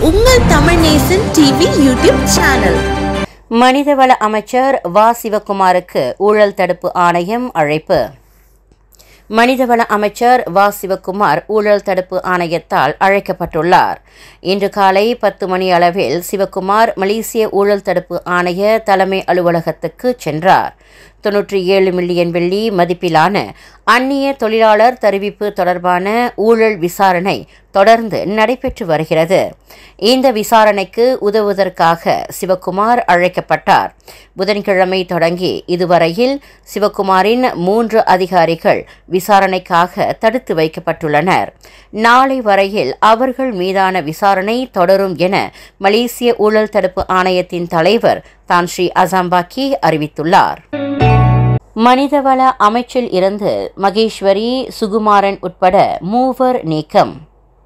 உங்கள் Tamil Nesan TV YouTube channel மனிதவள அமைச்சர் வ சிவகுமாருக்கு ஊழல் தடுப்பு ஆணையம் அழைப்பு மனிதவள அமைச்சர் வ சிவகுமார் ஊழல் தடுப்பு ஆணையத்தால் அழைக்கப்பட்டுள்ளார் இன்று காலை பத்து மணி அளவில் சிவகுமார் மலேசிய ஊழல் தடுப்பு ஆணைய தலைமை அலுவலகத்துக்கு சென்றார் தொன்னூற்றி ஏழு மில்லியன் வெள்ளி மதிப்பிலான அந்நிய தொழிலாளர் தெரிவிப்பு தொடர்பான ஊழல் விசாரணை தொடர்ந்து நடைபெற்று வருகிறது இந்த விசாரணைக்கு உதவுவதற்காக சிவகுமார் அழைக்கப்பட்டார் புதன்கிழமை தொடங்கி இதுவரையில் சிவகுமாரின் மூன்று அதிகாரிகள் விசாரணைக்காக தடுத்து வைக்கப்பட்டுள்ளனர் நாளை வரையில் அவர்கள் மீதான விசாரணை தொடரும் என மலேசிய ஊழல் தடுப்பு ஆணையத்தின் தலைவர் தான் ஸ்ரீ அசாம்பாக்கி அறிவித்துள்ளார் மனிதவள அமைச்சில் இருந்து மகேஸ்வரி சுகுமாரன் உட்பட மூவர் நீக்கம்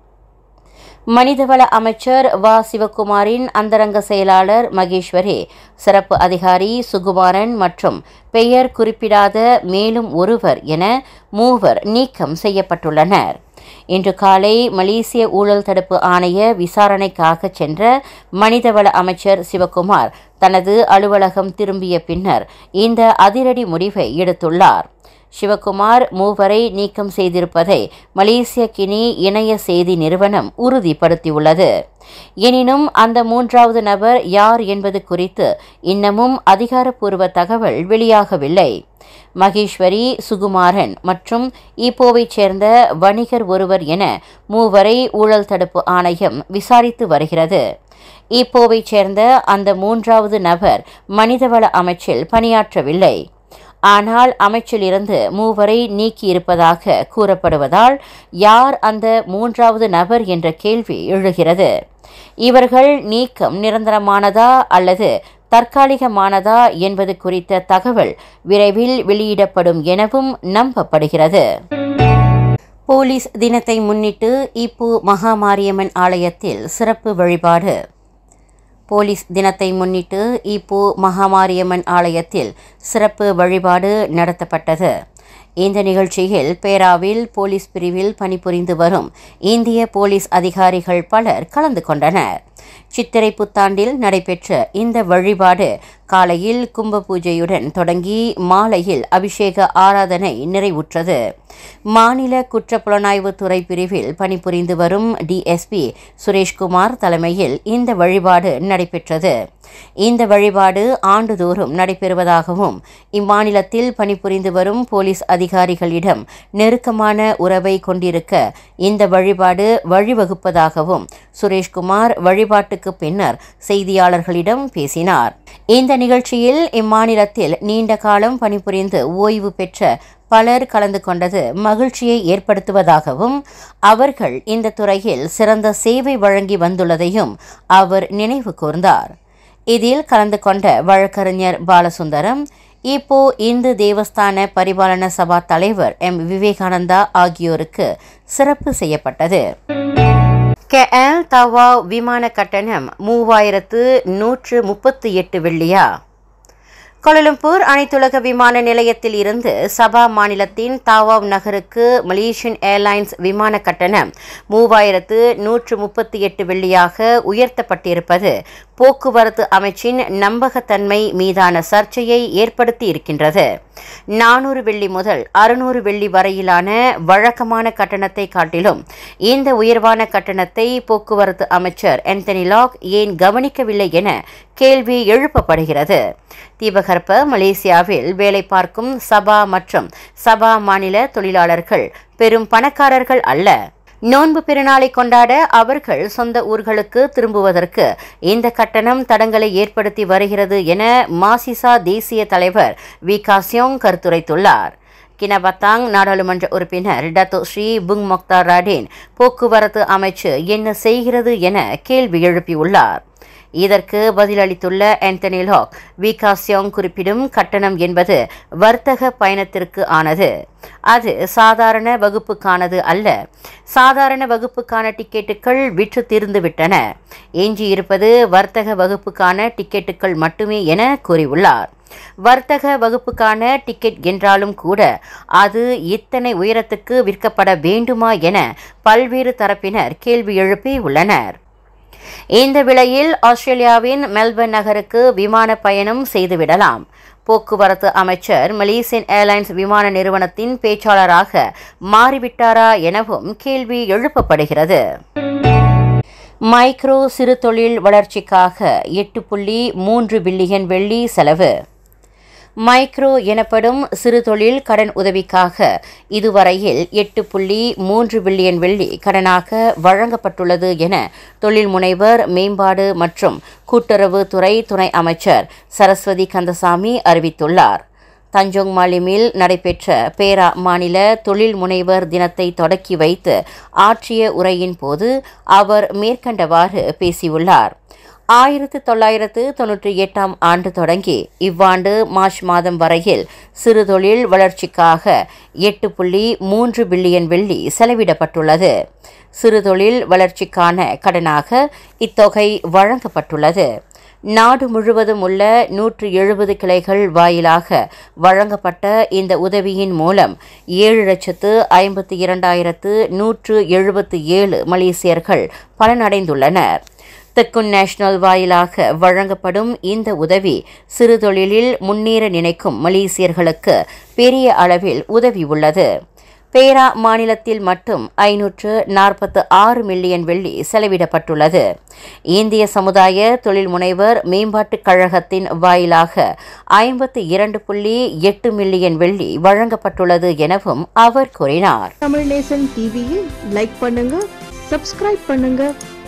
மனிதவள அமைச்சர் வ சிவகுமாரின் அந்தரங்க செயலாளர் மகேஸ்வரி சிறப்பு அதிகாரி சுகுமாரன் மற்றும் பெயர் குறிப்பிடாத மேலும் ஒருவர் என மூவர் நீக்கம் செய்யப்பட்டுள்ளனர் இன்று காலை மலேசிய ஊழல் தடுப்பு ஆணைய விசாரணைக்காக சென்ற மனிதவள அமைச்சர் சிவகுமார் தனது அலுவலகம் திரும்பிய பின்னர் இந்த அதிரடி முடிவை எடுத்துள்ளார் சிவகுமார் மூவரை நீக்கம் செய்திருப்பதை மலேசிய கினி இணைய செய்தி நிறுவனம் உறுதிப்படுத்தியுள்ளது எனினும் அந்த மூன்றாவது நபர் யார் என்பது குறித்து இன்னமும் அதிகாரப்பூர்வ தகவல் வெளியாகவில்லை மகேஸ்வரி சுகுமாரன் மற்றும் ஈப்போவைச் சேர்ந்த வணிகர் ஒருவர் என மூவரை ஊழல் தடுப்பு ஆணையம் விசாரித்து வருகிறது ஈப்போவைச் சேர்ந்த அந்த மூன்றாவது நபர் மனிதவள அமைச்சில் பணியாற்றவில்லை ஆனால் அமைச்சிலிருந்து மூவரை நீக்கியிருப்பதாக கூறப்படுவதால் யார் அந்த மூன்றாவது நபர் என்ற கேள்வி எழுகிறது இவர்கள் நீக்கம் நிரந்தரமானதா அல்லது தற்காலிகமானதா என்பது குறித்த தகவல் விரைவில் வெளியிடப்படும் எனவும் நம்பப்படுகிறது போலீஸ் தினத்தை முன்னிட்டு இப்போ மகாமாரியம்மன் ஆலயத்தில் சிறப்பு வழிபாடு போலீஸ் தினத்தை முன்னிட்டு இப்போ மகாமாரியம்மன் ஆலயத்தில் சிறப்பு வழிபாடு நடத்தப்பட்டது இந்த நிகழ்ச்சியில் பேராவில் போலீஸ் பிரிவில் பணிபுரிந்து வரும் இந்திய போலீஸ் அதிகாரிகள் பலர் கலந்து கொண்டனர் சித்திரை புத்தாண்டில் நடைபெற்ற இந்த வழிபாடு காலையில் கும்ப பூஜையுடன் தொடங்கி மாலையில் அபிஷேக ஆராதனை நிறைவுற்றது மாநில குற்றப்புலனாய்வு துறை பிரிவில் பணிபுரிந்து வரும் டிஎஸ்பி சுரேஷ்குமார் தலைமையில் இந்த வழிபாடு நடைபெற்றது இந்த வழிபாடு ஆண்டுதோறும் நடைபெறுவதாகவும் இம்மாநிலத்தில் பணிபுரிந்து வரும் போலீஸ் அதிகாரிகளிடம் நெருக்கமான உறவை கொண்டிருக்க இந்த வழிபாடு வழிவகுப்பதாகவும் சுரேஷ்குமார் வழிபாட்டுக்கு பின்னர் செய்தியாளர்களிடம் பேசினார் இந்த நிகழ்ச்சியில் இம்மாநிலத்தில் நீண்ட காலம் பணிபுரிந்து ஓய்வு பெற்ற பலர் கலந்து கொண்டது மகிழ்ச்சியை ஏற்படுத்துவதாகவும் அவர்கள் இந்த துறையில் சிறந்த சேவை வழங்கி வந்துள்ளதையும் அவர் நினைவு கூர்ந்தார் இதில் கலந்து கொண்ட வழக்கறிஞர் பாலசுந்தரம் இப்போ இந்து தேவஸ்தான பரிபாலன சபா தலைவர் எம் விவேகானந்தா ஆகியோருக்கு சிறப்பு செய்யப்பட்டது கேஎல் தவா விமான கட்டணம் மூவாயிரத்து நூற்று முப்பத்தி எட்டு வெள்ளியா கோலலம்பூர் அனைத்துலக விமான நிலையத்தில் இருந்து சபா மாநிலத்தின் தாவாவ் நகருக்கு மலேசியன் ஏர்லைன்ஸ் விமான கட்டணம் மூவாயிரத்து நூற்று முப்பத்தி எட்டு வெள்ளியாக உயர்த்தப்பட்டிருப்பது போக்குவரத்து அமைச்சின் நம்பகத்தன்மை மீதான சர்ச்சையை ஏற்படுத்தி இருக்கின்றது நானூறு வெள்ளி முதல் அறுநூறு வெள்ளி வரையிலான வழக்கமான கட்டணத்தை காட்டிலும் இந்த உயர்வான கட்டணத்தை போக்குவரத்து அமைச்சர் என்தனி லாக் ஏன் கவனிக்கவில்லை என கேள்வி எழுப்பப்படுகிறது தீபகற்ப மலேசியாவில் வேலை பார்க்கும் சபா மற்றும் சபா மாநில தொழிலாளர்கள் பெரும் பணக்காரர்கள் அல்ல நோன்பு பெருநாளை கொண்டாட அவர்கள் சொந்த ஊர்களுக்கு திரும்புவதற்கு இந்த கட்டணம் தடங்களை ஏற்படுத்தி வருகிறது என மாசிசா தேசிய தலைவர் வி காசியோங் கருத்துரைத்துள்ளார் கினபத்தாங் நாடாளுமன்ற உறுப்பினர் Datuk Seri Bung Moktar Radin போக்குவரத்து அமைச்சு என்ன செய்கிறது என கேள்வி எழுப்பியுள்ளார் இதற்கு பதிலளித்துள்ள ஆந்தனி லாக் விகாசியோங் குறிப்பிடும் கட்டணம் என்பது வர்த்தக பயணத்திற்கு ஆனது அது சாதாரண வகுப்புக்கானது அல்ல சாதாரண வகுப்புக்கான டிக்கெட்டுகள் விற்று தீர்ந்துவிட்டன எஞ்சியிருப்பது வர்த்தக வகுப்புக்கான டிக்கெட்டுகள் மட்டுமே என கூறியுள்ளார் வர்த்தக வகுப்புக்கான டிக்கெட் என்றாலும் கூட அது இத்தனை உயரத்துக்கு விற்கப்பட வேண்டுமா என பல்வேறு தரப்பினர் கேள்வி எழுப்பி உள்ளனர் இந்த விலையில் ஆஸ்திரேலியாவின் மெல்பர்ன் நகருக்கு விமான பயணம் செய்துவிடலாம் போக்குவரத்து அமைச்சர் மலேசியன் ஏர்லைன்ஸ் விமான நிறுவனத்தின் பேச்சாளராக மாறிவிட்டாரா எனவும் கேள்வி எழுப்பப்படுகிறது மைக்ரோ சிறு தொழில் வளர்ச்சிக்காக எட்டு புள்ளி மூன்று பில்லியன் வெள்ளி செலவு மைக்ரோ எனப்படும் சிறு தொழில் கடன் உதவிக்காக இதுவரையில் எட்டு புள்ளி மூன்று பில்லியன் வெள்ளி கடனாக வழங்கப்பட்டுள்ளது என தொழில் முனைவர் மேம்பாடு மற்றும் கூட்டுறவு துறை துணை அமைச்சர் சரஸ்வதி கந்தசாமி அறிவித்துள்ளார் தஞ்சோங் மாலிமில் நடைபெற்ற பேரா மாநில தொழில் முனைவர் தினத்தை தொடக்கி வைத்து ஆற்றிய உரையின் போது அவர் மேற்கண்டவாறு பேசியுள்ளார் ஆயிரத்து தொள்ளாயிரத்து தொன்னூற்றி எட்டாம் ஆண்டு தொடங்கி இவ்வாண்டு மார்ச் மாதம் வரையில் சிறுதொழில் வளர்ச்சிக்காக எட்டு புள்ளி மூன்று பில்லியன் வெள்ளி செலவிடப்பட்டுள்ளது சிறுதொழில் வளர்ச்சிக்கான கடனாக இத்தொகை வழங்கப்பட்டுள்ளது நாடு முழுவதும் உள்ள நூற்று எழுபது கிளைகள் வாயிலாக வழங்கப்பட்ட இந்த உதவியின் மூலம் ஏழு லட்சத்து ஐம்பத்தி இரண்டாயிரத்து நூற்று எழுபத்து ஏழு மலேசியர்கள் பலனடைந்துள்ளனர் தெக்குன் நேஷனல் வாயிலாக வழங்கப்படும் இந்த உதவி சிறுதொழிலில் முன்னேற நினைக்கும் மலேசியர்களுக்கு பெரிய அளவில் உதவி உள்ளது பேரா மாநிலத்தில் மட்டும் ஐநூற்று நாற்பத்து ஆறு மில்லியன் வெள்ளி செலவிடப்பட்டுள்ளது இந்திய சமுதாய தொழில் முனைவர் மேம்பாட்டுக் கழகத்தின் வாயிலாக ஐம்பத்தி இரண்டு புள்ளி எட்டு மில்லியன் வெள்ளி வழங்கப்பட்டுள்ளது எனவும் அவர் கூறினார் தமிழ் நேசன் டிவியை லைக் பண்ணுங்க சப்ஸ்கிரைப் பண்ணுங்க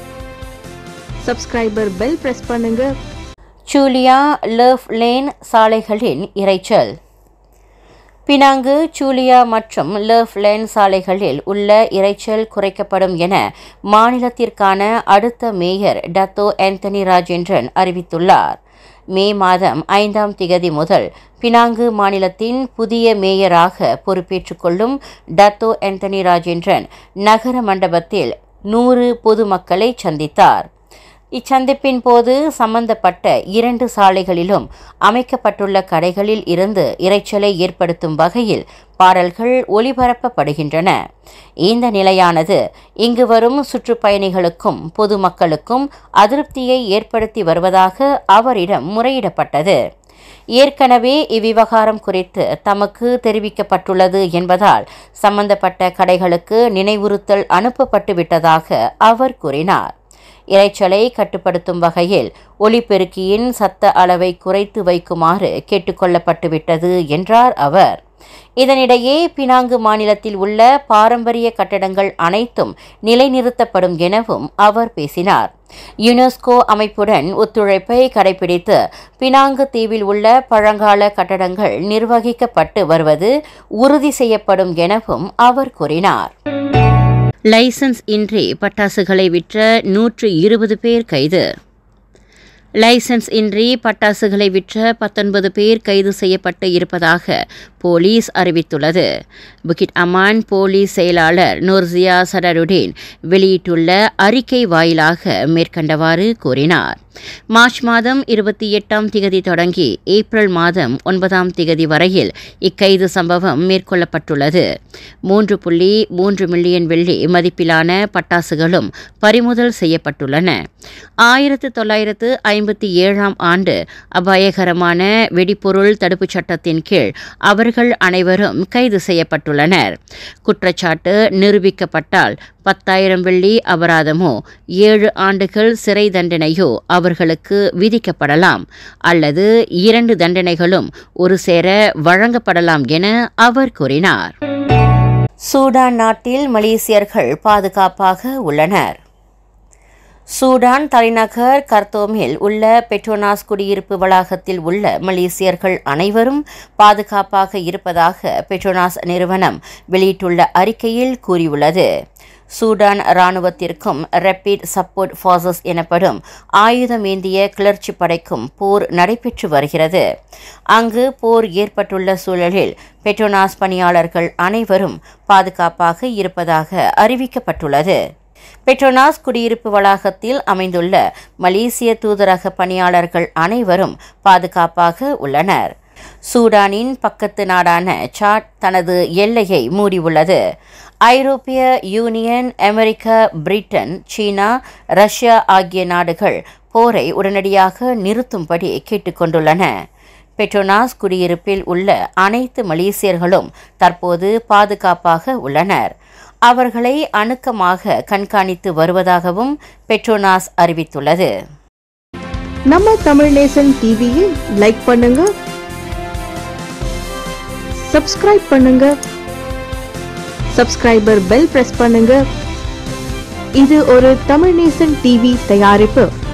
சப்ஸ்கிரைபர் பெல் பிரஸ் பண்ணுங்க சூலியா லவ் லேன் சாலைகளின் இரைச்சல் பினாங்கு சூலியா மற்றும் லவ் லேன் சாலைகளில் உள்ள இரைச்சல் குறைக்கப்படும் என மாநிலத்திற்கான அடுத்த மேயர் டத்தோ ஆந்தனி ராஜேந்திரன் அறிவித்துள்ளார் மே மாதம் ஐந்தாம் திகதி முதல் பினாங்கு மாநிலத்தின் புதிய மேயராக பொறுப்பேற்றுக் கொள்ளும் டத்தோ ஆந்தனி ராஜேந்திரன் நகர மண்டபத்தில் நூறு பொதுமக்களை சந்தித்தார் இச்சந்திப்பின் போது சம்பந்தப்பட்ட இரண்டு சாலைகளிலும் அமைக்கப்பட்டுள்ள கடைகளில் இருந்து இரைச்சலை ஏற்படுத்தும் வகையில் பாடல்கள் ஒளிபரப்பப்படுகின்றன இந்த நிலையானது இங்கு வரும் சுற்றுப்பயணிகளுக்கும் பொதுமக்களுக்கும் அதிருப்தியை ஏற்படுத்தி வருவதாக அவரிடம் முறையிடப்பட்டது ஏற்கனவே இவ்விவகாரம் குறித்து தமக்கு தெரிவிக்கப்பட்டுள்ளது என்பதால் சம்பந்தப்பட்ட கடைகளுக்கு நினைவுறுத்தல் அனுப்பப்பட்டு விட்டதாக அவர் கூறினார் இரைச்சலை கட்டுப்படுத்தும் வகையில் ஒலிபெருக்கியின் சத்த அளவை குறைத்து வைக்குமாறு கேட்டுக்கொள்ளப்பட்டுவிட்டது என்றார் அவர் இதனிடையே பினாங்கு மாநிலத்தில் உள்ள பாரம்பரிய கட்டடங்கள் அனைத்தும் நிலைநிறுத்தப்படும் எனவும் அவர் பேசினார் யுனெஸ்கோ அமைப்புடன் ஒத்துழைப்பை கடைபிடித்து பினாங்கு தீவில் உள்ள பழங்கால கட்டடங்கள் நிர்வகிக்கப்பட்டு வருவது உறுதி செய்யப்படும் எனவும் அவர் கூறினார் லைசன்ஸ் இன்றி பட்டாசுகளை விற்ற நூற்று இருபது பேர் கைது லைசன்ஸ் இன்றி பட்டாசுகளை விற்ற பத்தொன்பது பேர் கைது செய்யப்பட்டு இருப்பதாக போலீஸ் அறிவித்துள்ளது புகிட் அமான் போலீஸ் செயலாளர் நூர்சியா சடருடீன் வெளியிட்டுள்ள அறிக்கை வாயிலாக மேற்கண்டவாறு கூறினார் மார்ச் மாதம் இருபத்தி எட்டாம் திகதி தொடங்கி ஏப்ரல் மாதம் ஒன்பதாம் திகதி வரையில் இக்கைது சம்பவம் மேற்கொள்ளப்பட்டுள்ளது மூன்று புள்ளி மூன்று மில்லியன் வெள்ளி மதிப்பிலான பட்டாசுகளும் பறிமுதல் செய்யப்பட்டுள்ளன ஆயிரத்து தொள்ளாயிரத்து ஐம்பத்தி ஏழாம் ஆண்டு அபாயகரமான வெடிப்பொருள் தடுப்புச் சட்டத்தின் கீழ் அவர்கள் அனைவரும் கைது செய்யப்பட்டுள்ளனர் குற்றச்சாட்டு நிரூபிக்கப்பட்டால் பத்தாயிரம் வெள்ளி அபராதமோ ஏழு ஆண்டுகள் சிறை தண்டனையோ அவர்களுக்கு விதிக்கப்படலாம் அல்லது இரண்டு தண்டனைகளும் ஒரு சேர வழங்கப்படலாம் என அவர் கூறினார் சூடான் நாட்டில் மலேசியர்கள் பாதுகாப்பாக உள்ளனர் சூடான் தலைநகர் கர்த்தோமில் உள்ள பெட்ரோனாஸ் குடியிருப்பு வளாகத்தில் உள்ள மலேசியர்கள் அனைவரும் பாதுகாப்பாக இருப்பதாக பெட்ரோனாஸ் நிறுவனம் வெளியிட்டுள்ள அறிக்கையில் கூறியுள்ளது சூடான் இராணுவத்திற்கும் ரேபிட் சப்போர்ட் ஃபார்சஸ் எனப்படும் ஆயுதமேந்திய கிளர்ச்சி படைக்கும் போர் நடைபெற்று வருகிறது அங்கு போர் ஏற்பட்டுள்ள சூழலில் பெட்ரோனாஸ் பணியாளர்கள் அனைவரும் பாதுகாப்பாக இருப்பதாக அறிவிக்கப்பட்டுள்ளது பெட்ரோனாஸ் குடியிருப்பு வளாகத்தில் அமைந்துள்ள மலேசிய தூதரக பணியாளர்கள் அனைவரும் பாதுகாப்பாக உள்ளனர் சூடானின் பக்கத்து நாடான சாட் தனது எல்லையை மூடியுள்ளது ஐரோப்பிய union America Britain China Russia ஆகிய நாடுகள் போரை உடனடியாக நிறுத்தும்படி கேட்டுக்கொண்டுள்ளன பெட்ரோனாஸ் குடியிருப்பில் உள்ள அனைத்து மலேசியர்களும் தற்போது பாதுகாப்பாக உள்ளனர் அவர்களை அணுக்கமாக கண்காணித்து வருவதாகவும் பெட்ரோனாஸ் அறிவித்துள்ளது நம்ம தமிழ் நேசன் டிவியை லைக் பண்ணுங்க சப்ஸ்கிரைப் பண்ணுங்க சப்ஸ்கிரைபர் பெல் பிரஸ் பண்ணுங்க இது ஒரு தமிழ் நேசன் டிவி தயாரிப்பு